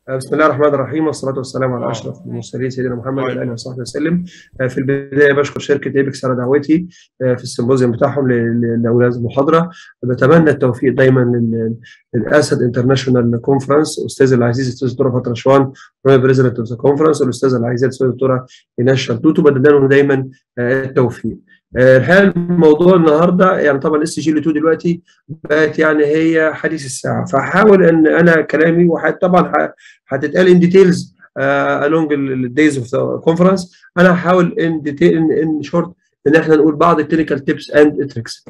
بسم الله الرحمن الرحيم والصلاة والسلام على أشرف المرسلين سيدنا محمد وعلى آله وصحبه وسلم. في البداية بشكر شركة إيبكس على دعوتي في السيمبوزيوم بتاعهم لأولاد المحاضرة. بتمنى التوفيق دايما للأسد انترناشونال كونفرنس أستاذ العزيز الأستاذ الدكتورة فترة شوان رويال بريزيدنت أوف ذا كونفرنس والأستاذة العزيزة الأستاذة الدكتورة إيناس شلتوتو بتمنى لهم دايما التوفيق. الحقيقه الموضوع النهارده يعني طبعا اس جي 2 دلوقتي بقت يعني هي حديث الساعه فهحاول ان انا كلامي وطبعا هتتقال ان ديتيلز along الدايز اوف ذا كونفرنس انا هحاول ان ديتيل ان شورت ان احنا نقول بعض الكلينيكال تيبس اند تريكس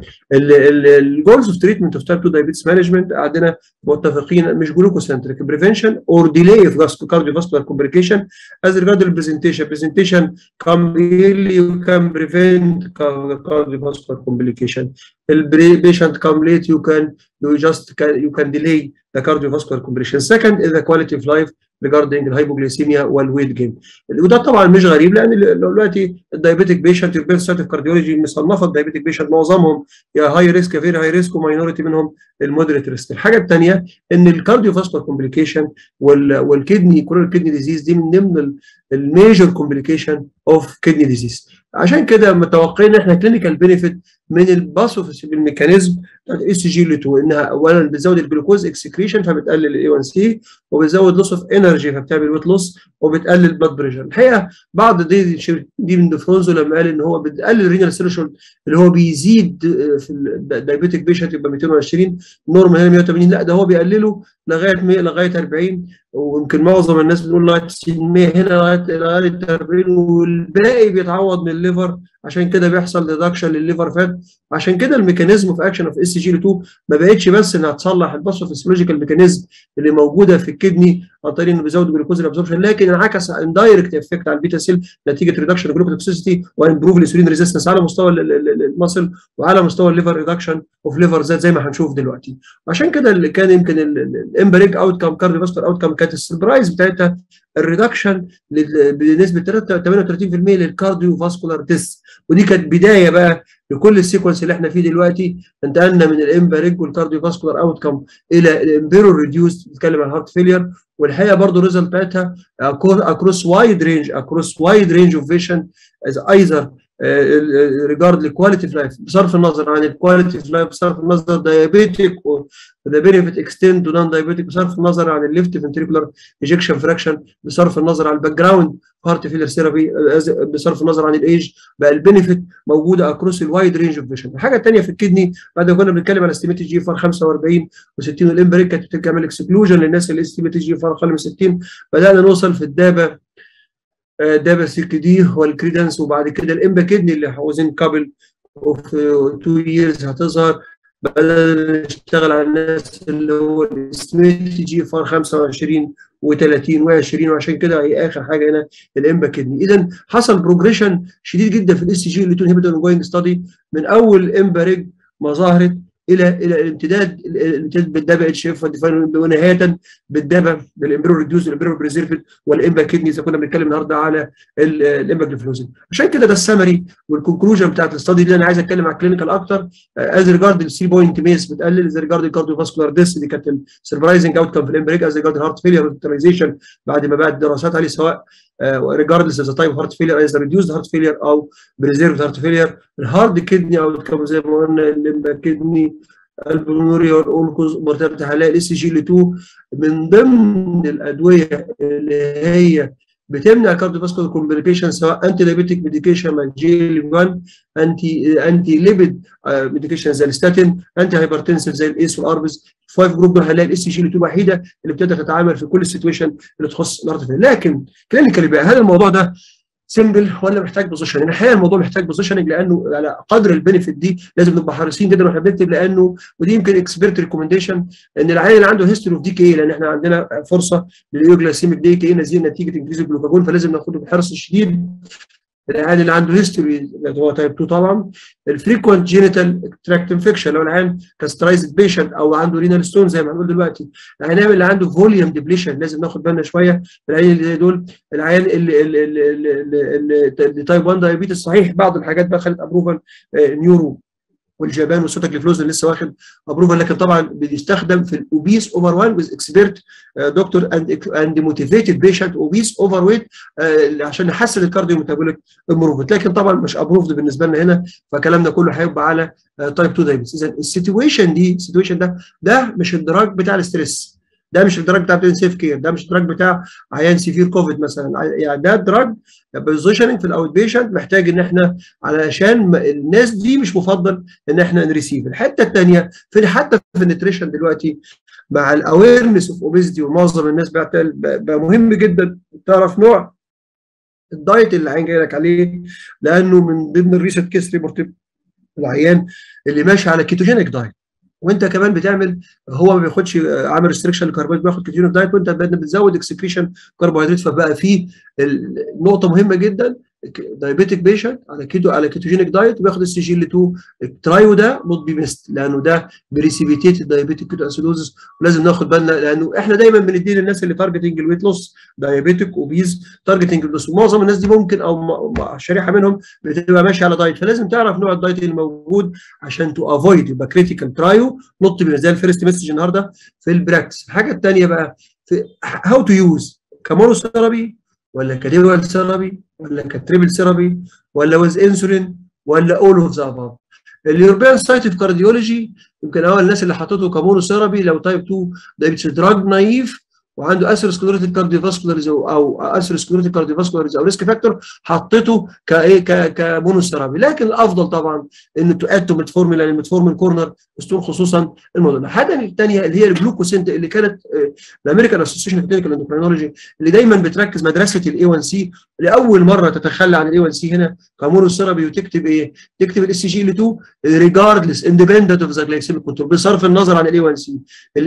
الجولز اوف تريتمنت اوف تايب 2 دايابيتس مانجمنت عندنا متفقين مش جلوكوسنتريك بريفنشن اور ديلي اوف كارديو فاسكولار كومبليكيشن از ريجارد البرزنتيشن برزنتيشن كم early you can prevent cardiovascular complication the patient come late you can you just can you can delay the cardiovascular complication second is the quality of life regarding الهايبوغليسيميا والويت جين وده طبعا مش غريب لان دلوقتي الدايابيتيك بيشنت يوربين سايت كارديولوجي مصنفه الدايابيتيك بيشنت معظمهم يا هاي ريسك يا فيري هاي ريسك وماينورتي منهم المودريت ريسك الحاجه الثانيه ان الكارديو فاسكولار كومبليكيشن والكدني كورونال كدني ديزيز دي من ضمن الميجر كومبليكيشن اوف كدني ديزيز عشان كده متوقعين احنا كلينيكال بينيفيت من الباثوفيس بالميكانيزم بتاعت اس جي ال 2 انها اولا بتزود الجلوكوز اكسكريشن فبتقلل الاي 1 سي وبتزود لوس اوف انرجي فبتعمل ويت لوس وبتقلل البلاد بريشر الحقيقه بعض دي دي من ديفرونزو لما قال ان هو بتقلل الرينال سيرشول اللي هو بيزيد في الدايبيتيك بيشنت يبقى 220 نورم هنا 180 لا ده هو بيقلله لغايه 100 لغايه 40 ويمكن معظم الناس بتقول لغايه 90 100 هنا لغايه لغايه 40 والباقي بيتعوض من الليفر عشان كده بيحصل ريدكشن للليفر فات عشان كده الميكانيزم في اكشن اوف اس جي 2 ما بقتش بس انها تصلح الباثوفيسيولوجيكال ميكانيزم اللي موجوده في الكدني عن طريق انه بيزود جلوكوز ابزوربشن لكن انعكس اندايركت افكت على البيتا سيل نتيجه ريدكشن جلوكوتوكسيسيتي وامبروف الانسولين ريزيستنس على مستوى المصل وعلى مستوى الليفر ريدكشن اوف ليفر زاد زي ما هنشوف دلوقتي عشان كده اللي كان يمكن الامبريج اوت كام كارديو فاسكولار اوت كام كانت السربرايز بتاعتها الريدكشن بنسبه 38% للكارديو فاسكولار ديس ودي كانت بدايه بقى لكل السيكونس اللي احنا فيه دلوقتي انتقلنا من الامباريج والكارديو فاسكولار اوت كم الى الامبيرو ريديوس بنتكلم عن هارت فيلير والحقيقه برضه الريزلت بتاعتها اكروس وايد رينج اكروس وايد رينج اوف فيشن از ايزر ريجارد الكواليتي اوف لايف بصرف النظر عن الكواليتي اوف لايف بصرف النظر دايابيتيك ذا بينفيت اكستند ونون دايابيتيك بصرف النظر عن الليفت فنتريكولار ايجكشن فراكشن بصرف النظر عن الباك جراوند هارت فيلر ثيرابي بصرف النظر عن الايج بقى البينفيت موجوده اكروس الوايد رينج اوف فيشن الحاجه الثانيه في الكدني بعد ما كنا بنتكلم على استيميت جي فار 45 و60 والامبريك كانت بتعمل اكسكلوجن للناس اللي استيميت جي فار اقل من 60 بدانا نوصل في الدابه دابا سيك دي والكريدنس وبعد كده الامبا كدني اللي عاوزين كابل اوف 2 ييرز هتظهر بدأنا نشتغل على الناس اللي هو السميث جي فار 25 و30 و20 وعشان كده هي اخر حاجه هنا الامبا كدني اذا حصل بروجريشن شديد جدا في الاس جي اللي انهبيتور جوينج ستادي من اول امبا ريج ما ظهرت الى الى الامتداد الامتداد بالدابا اتش اف ونهايه بالدابا بالامبرو ريديوز والامبرو بريزيرفد والامبا كدني اذا كنا بنتكلم النهارده على الامبا جليفلوزين عشان كده ده السمري والكونكلوجن بتاعت الاستادي دي انا عايز اتكلم على الكلينيكال اكتر از ريجارد السي بوينت ميس بتقلل از ريجارد الكارديو فاسكولار ديس دي كانت السربرايزنج اوت كم في الامبريك از ريجارد الهارت فيلير والترايزيشن بعد ما بقت دراسات عليه سواء ريجاردلس از تايب هارت فيلير از ريديوسد هارت فيلير او بريزيرفد هارت فيلير الهارد كدني او كم زي ما قلنا الليمبا كدني البلمونري والاونكوز مرتبطه هنلاقي الاس جي ال 2 من ضمن الادويه اللي هي بتمنع كارديوفاسكولار كومبليكيشن سواء انتي دايبيتيك ميديكيشن مع جي ال 1 انتي انتي ليبيد ميديكيشن زي الستاتين انتي هايبرتنسيف زي الايس والاربز فايف جروب دول هنلاقي الاس جي ال 2 الوحيده اللي بتقدر تتعامل في كل السيتويشن اللي تخص الهارت لكن كلينيكالي بقى هل الموضوع ده سمبل ولا محتاج بوزيشننج؟ الحقيقه الموضوع محتاج بوزيشننج لانه على قدر البنفيت دي لازم نبقى حريصين جدا واحنا بنكتب لانه ودي يمكن اكسبيرت ريكومنديشن ان العيان اللي عنده هيستوري اوف دي كي لان احنا عندنا فرصه للايوجلاسيميك دي كي نزيل نتيجه انكريز الجلوكاجون فلازم ناخده بحرص شديد العيان اللي عنده هيستوري اللي هو تايب 2 طبعا الفريكوينت جينيتال تراكت انفكشن لو العيان كاسترايزد بيشنت او عنده رينال ستون زي ما هنقول دلوقتي العيان اللي عنده فوليوم ديبليشن لازم ناخد بالنا شويه العيان اللي دول العيان اللي اللي اللي تايب 1 دايابيتس صحيح بعض الحاجات بقى خدت ابروفال نيورو والجبان والسوتاكليفلوز اللي لسه واخد ابروفال لكن طبعا بيستخدم في الاوبيس اوفر 1 ويز اكسبيرت دكتور اند اند موتيفيتد بيشنت اوبيس اوفر ويت عشان نحسن الكارديو ميتابوليك امبروفمنت لكن طبعا مش ابروفد بالنسبه لنا هنا فكلامنا كله هيبقى على تايب 2 دايبيتس اذا السيتويشن دي السيتويشن ده ده مش الدراج بتاع الاستريس ده مش الدراج بتاع انتنسيف كير ده مش الدراج بتاع عيان سيفير كوفيد مثلا يعني ده دراج بوزيشننج في الاوت بيشنت محتاج ان احنا علشان الناس دي مش مفضل ان احنا نريسيف الحته الثانيه في حتى في النتريشن دلوقتي مع الاويرنس اوف اوبيزيتي ومعظم الناس بقى مهم جدا تعرف نوع الدايت اللي العيان جاي لك عليه لانه من ضمن الريسيت كيس ريبورت العيان اللي ماشي على كيتوجينيك دايت وانت كمان بتعمل هو ما بياخدش عامل ريستريكشن للكربوهيدرات بياخد كيتوجينيك دايت وانت بتزود اكسكريشن كربوهيدرات فبقى في نقطه مهمه جدا دايبيتك بيشنت على كيتو على كيتوجينيك دايت وبياخد السي جي ال 2 الترايو ده نوت بي ميست لانه ده بريسيبيتيت الدايبيتك كيتو اسيدوزس ولازم ناخد بالنا لانه احنا دايما بندي للناس اللي تارجتنج الويت لوس دايبيتك اوبيز تارجتنج اللوس ومعظم الناس دي ممكن او شريحه منهم بتبقى ماشيه على دايت فلازم تعرف نوع الدايت اللي موجود عشان تو افويد يبقى كريتيكال ترايو نوت بي زي الفيرست مسج النهارده في البراكتس الحاجه الثانيه بقى في هاو تو يوز كمونوثيرابي ولا كديوال ثيرابي ولا كتريبل ثيرابي ولا ويز انسولين ولا اول اوف ذا اباف اليوروبيان سايتي في كارديولوجي يمكن اول الناس اللي حطته كمونو ثيرابي لو تايب 2 دايبيتس دراج نايف وعنده اثيروسكليروتيك كارديوفاسكولاريز او اثيروسكليروتيك كارديوفاسكولاريز او ريسك فاكتور حطيته كايه كمونوثيرابي لكن الافضل طبعا ان تؤدوا ميتفورمين لان الميتفورمين كورنر ستون خصوصا الموضوع الحاجه الثانيه اللي هي الجلوكوسنت اللي كانت الامريكان اسوسيشن كلينيكال اندوكرينولوجي اللي دايما بتركز مدرسه الاي 1 سي لاول مره تتخلى عن الاي 1 سي هنا كمونوثيرابي وتكتب ايه؟ تكتب الاس جي ال 2 ريجاردلس اندبندنت اوف ذا جلايسيميك كنترول بصرف النظر عن الاي 1 سي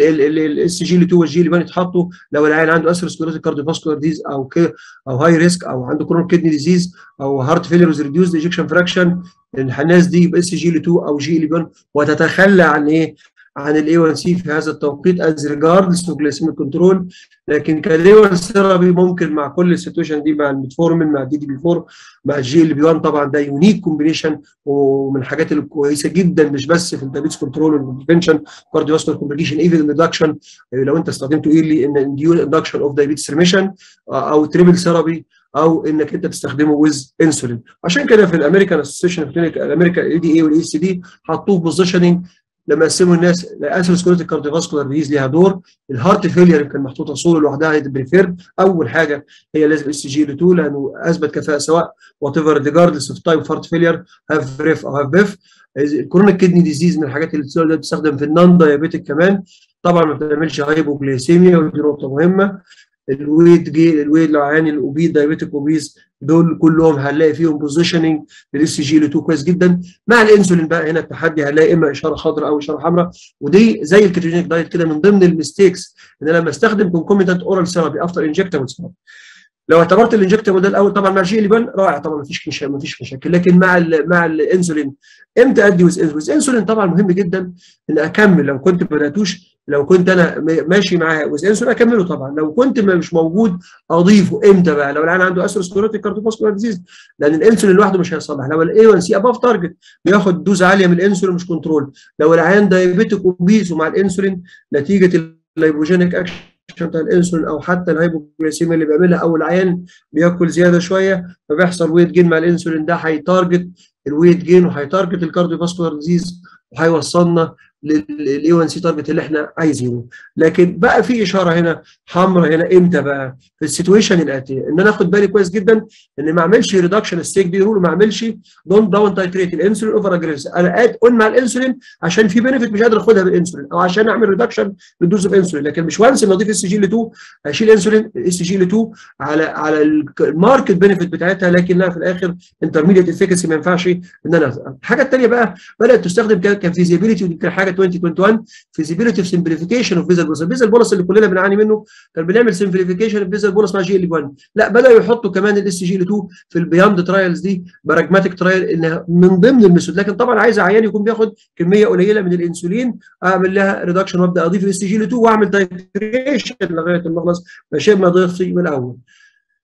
الاس جي ال 2 والجي اللي يتحطوا لو العيان عنده اثيروسكليروتيك كارديوفاسكولار ديز او ك او هاي ريسك او عنده كرونيك كدني ديزيز او هارت فيليرز ريديوز ايجكشن فراكشن الناس دي يبقى اس جي ل 2 او جي ل 1 وتتخلى عن ايه؟ عن الاي 1 سي في هذا التوقيت از ريجاردز تو جليسيميك كنترول لكن كليون ثيرابي ممكن مع كل السيتويشن دي مع الميتفورمين مع الدي دي بي 4 مع الجي ال بي 1 طبعا ده يونيك كومبينيشن ومن الحاجات الكويسه جدا مش بس في الدايبيتس كنترول والبريفنشن كارديو فاسكولار كومبليكيشن ايفن ريدكشن لو انت استخدمته ايرلي ان اندكشن اوف دايبيتس ريميشن او تريبل ثيرابي او انك انت تستخدمه ويز انسولين عشان كده في الامريكان اسوسيشن كلينيك الامريكان اي دي اي والاي سي دي حطوه بوزيشننج لما قسموا الناس الاثيروسكليروتيك كارديوفاسكولار ديزيز ليها دور الهارت فيلير كان محطوطه صوره لوحدها بريفير اول حاجه هي لازم اس جي ل 2 لانه اثبت كفاءه سواء وات ايفر ريجاردلس اوف تايب هارت فيلير هاف ريف او هاف بيف الكرونيك كدني ديزيز من الحاجات اللي بتستخدم في النون دايابيتك كمان طبعا ما بتعملش هايبوجليسيميا ودي نقطه مهمه الويت جي الويت لو عيان الاوبيز دايابيتك اوبيز دول كلهم هنلاقي فيهم بوزيشننج للاس جي ل 2 كويس جدا مع الانسولين بقى هنا التحدي هنلاقي اما اشاره خضراء او اشاره حمراء ودي زي الكيتوجينيك دايت كده من ضمن الميستيكس ان لما استخدم كونكوميتنت اورال ثيرابي افتر انجكتابل ثيرابي لو اعتبرت الانجكتابل ده الاول طبعا مع الجي اللي بان رائع طبعا ما فيش مش ما فيش مشاكل لكن مع ال مع الانسولين امتى ادي ويز انسولين طبعا مهم جدا ان اكمل لو كنت ما بداتوش لو كنت انا ماشي معاه ويز انسولين اكمله طبعا لو كنت مش موجود اضيفه امتى بقى لو العيان عنده اثيروسكليروتيك كارديوفاسكولار ديزيز لان الانسولين لوحده مش هيصلح لو الاي 1 سي اباف تارجت بياخد دوز عاليه من الانسولين مش كنترول لو العيان دايابيتيك اوبيز ومع الانسولين نتيجه اللايبوجينيك اكشن بتاع الانسولين او حتى الهايبوجليسيميا اللي بيعملها او العيان بياكل زياده شويه فبيحصل ويت جين مع الانسولين ده هيتارجت الويت جين وهيتارجت الكارديوفاسكولار ديزيز وهيوصلنا للاي 1 سي تارجت اللي احنا عايزينه لكن بقى في اشاره هنا حمراء هنا امتى بقى في السيتويشن الاتيه ان انا اخد بالي كويس جدا ان ما اعملش ريدكشن ستيك دي رول ما اعملش دون داون تايتريت الانسولين اوفر اجريسيف انا اد اون مع الانسولين عشان في بنفيت مش قادر اخدها بالانسولين او عشان اعمل ريدكشن للدوز اوف انسولين لكن مش وانس ان اضيف اس جي ل 2 اشيل انسولين اس جي ل 2 على على الماركت بنفيت بتاعتها لكنها في الاخر انترميديت افيكاسي ما ينفعش ان انا الحاجه الثانيه بقى بدات تستخدم كفيزيبيليتي ودي كان حاجه 2021 فيزيبيليتي في سمبليفيكيشن اوف فيزل بولس الفيزل بولس اللي كلنا بنعاني منه كان بنعمل سمبليفيكيشن اوف فيزل بولس مع جي ال 1 لا بداوا يحطوا كمان الاس جي ل 2 في البياند ترايلز دي براجماتيك ترايل انها من ضمن الميثود لكن طبعا عايز عيان يكون بياخد كميه قليله من الانسولين اعمل لها ريدكشن وابدا اضيف الاس جي ل 2 واعمل تايتريشن لغايه ما اخلص شبه ما ضيفتي من الاول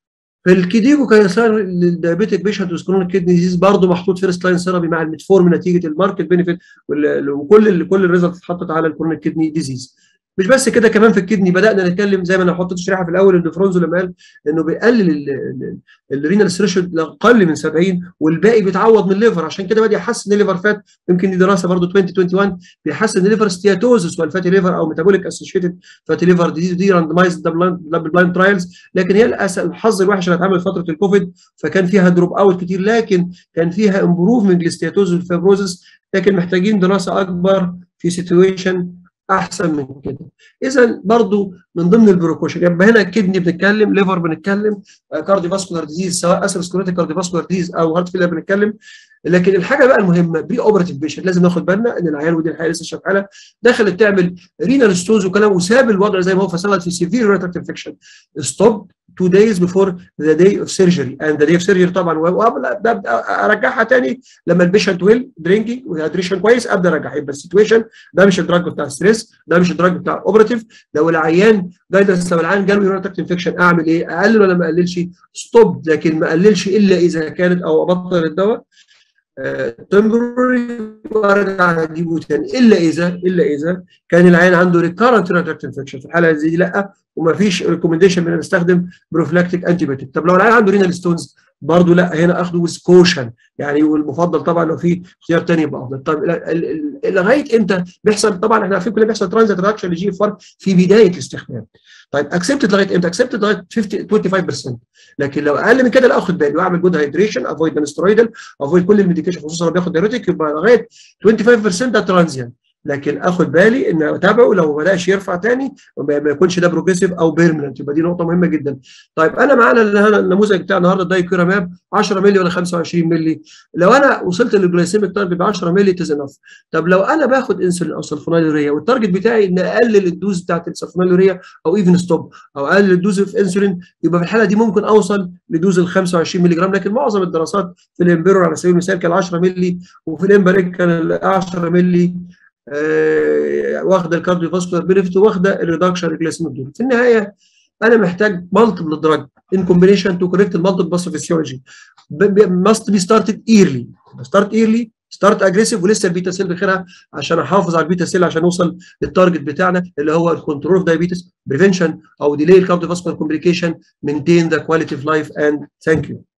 في الكيديجو كيسار للدايابيتيك بيشنت وسكرونيك كيدني ديزيز برضه محطوط فيرست لاين ثيرابي مع الميتفورم نتيجه الماركت بينفيت وكل كل الريزلت اتحطت على الكرونيك كيدني ديزيز مش بس كده كمان في الكدني بدانا نتكلم زي ما انا حطيت الشريحه في الاول ان فرونزو لما قال انه بيقلل الرينال ثريشولد اقل من 70 والباقي بيتعوض من الليفر عشان كده بدا يحسن الليفر فات يمكن دي دراسه برضه 2021 بيحسن الليفر ستياتوزس والفاتي ليفر او ميتابوليك اسوشيتد فاتي ليفر دي دي راندمايزد دبل بلايند ترايلز لكن هي الحظ الوحش اللي اتعمل فتره الكوفيد فكان فيها دروب اوت كتير لكن كان فيها امبروفمنت للستياتوزس والفيبروزس لكن محتاجين دراسه اكبر في سيتويشن احسن من كده اذا برضو من ضمن البروكوشن يبقى هنا كدني بنتكلم ليفر بنتكلم كارديو فاسكولار ديزيز سواء اسيروسكليروتيك كارديو فاسكولار ديزيز او هارت فيلر بنتكلم لكن الحاجه بقى المهمه بري اوبراتيف بيشنت لازم ناخد بالنا ان العيال ودي الحقيقه لسه شغاله دخلت تعمل رينال ستونز وكلام وساب الوضع زي ما هو فصلت في سيفير ريتراكت انفكشن ستوب two days before the day of surgery and the day of surgery طبعا وقبل ارجعها تاني لما البيشنت ويل درينكينج وهيدريشن كويس ابدا ارجعها يبقى السيتويشن ده مش الدراج بتاع ستريس ده مش الدراج بتاع اوبراتيف لو العيان جايدنس لو العيان جاله يوريتراكت انفكشن اعمل ايه؟ اقلل ولا ما اقللش؟ ستوب لكن ما اقللش الا اذا كانت او ابطل الدواء تمبرري وارجع اجيبه تاني الا اذا الا اذا كان العيان عنده ريكارنت ريتراكت انفكشن في الحاله زي دي لا وما فيش ريكومنديشن ان نستخدم بروفلاكتيك انتي بايوتيك طب لو العيان عنده رينال ستونز برضه لا هنا اخده ويز كوشن يعني والمفضل طبعا لو في اختيار ثاني يبقى افضل طب لغايه امتى بيحصل طبعا احنا عارفين كلنا بيحصل ترانزيت ريدكشن لجي اف ار في بدايه الاستخدام طيب اكسبتد لغايه امتى؟ اكسبتد لغايه 50 25% لكن لو اقل من كده لا اخد بالي واعمل جود هيدريشن افويد نسترويدال افويد كل الميديكيشن خصوصا لو بياخد دايريتك يبقى لغايه 25% ده ترانزيان لكن اخد بالي ان اتابعه لو ما بداش يرفع تاني ما يكونش ده بروجريسيف او بيرمننت يبقى دي نقطه مهمه جدا. طيب انا معانا النموذج بتاع النهارده دايكوراماب 10 مللي ولا 25 مللي لو انا وصلت للجلايسيميك تارجت ب 10 مللي تز انف طب لو انا باخد انسولين او سلفونيلوريا والتارجت بتاعي ان اقلل الدوز بتاعت السلفونيلوريا او ايفن ستوب او اقلل الدوز في انسولين يبقى في الحاله دي ممكن اوصل لدوز ال 25 مللي جرام لكن معظم الدراسات في الامبيرور على سبيل المثال كان 10 مللي وفي الامباريك كان 10 مللي آه واخده الكارديو فاسكولار بينفيت واخده الريدكشن الجليسيميك دول في النهايه انا محتاج مالتيبل دراج ان كومبينيشن تو كوريكت المالتيبل باثوفيسيولوجي ماست بي ستارتد ايرلي ستارت ايرلي ستارت اجريسيف ولسه البيتا سيل بخيرها عشان احافظ على البيتا سيل عشان اوصل للتارجت بتاعنا اللي هو الكنترول اوف دايابيتس بريفنشن او ديلي الكارديو فاسكولار كومبليكيشن مينتين ذا كواليتي اوف لايف اند ثانك يو